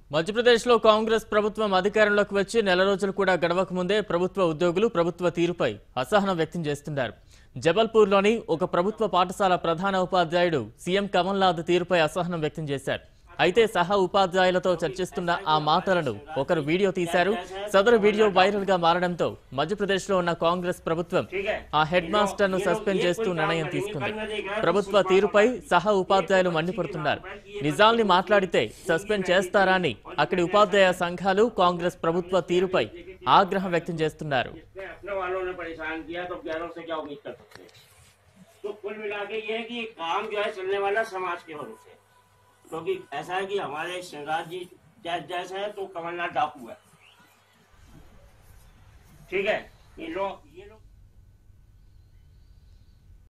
మధ్యప్రదేశ్లో కాంగ్రెస్ ప్రభుత్వం అధికారంలోకి వచ్చి నెల రోజులు కూడా గడవక ముందే ప్రభుత్వ ఉద్యోగులు ప్రభుత్వ తీరుపై అసహనం వ్యక్తం చేస్తున్నారు జబల్పూర్లోని ఒక ప్రభుత్వ పాఠశాల ప్రధాన ఉపాధ్యాయుడు సీఎం కమల్నాథ్ తీరుపై అసహనం వ్యక్తం చేశారు అయితే సహా ఉపాధ్యాయులతో చర్చిస్తున్న ఆ మాటలను ఒకరు వీడియో తీశారు సదరు వీడియో వైరల్ గా మారడంతో మధ్యప్రదేశ్లో ఉన్న కాంగ్రెస్ ప్రభుత్వం ఆ హెడ్ మాస్టర్ ను సస్పెండ్ చేస్తూ నిర్ణయం తీసుకుంది ప్రభుత్వ తీరుపై సహా ఉపాధ్యాయులు మండిపడుతున్నారు నిజాల్ని మాట్లాడితే సస్పెండ్ చేస్తారా అని అక్కడి ఉపాధ్యాయ సంఘాలు కాంగ్రెస్ ప్రభుత్వ తీరుపై ఆగ్రహం వ్యక్తం చేస్తున్నారు इसमें अपने वालों ने परेशान किया तो गैरों से क्या उम्मीद कर सकते हैं तो कुल मिला के ये है कि काम जो है चलने वाला समाज के भरोसे क्योंकि ऐसा है कि हमारे शिवराज जी जैस जैसे है तो कमलनाथ डाकू है ठीक है ये लोग ये लोग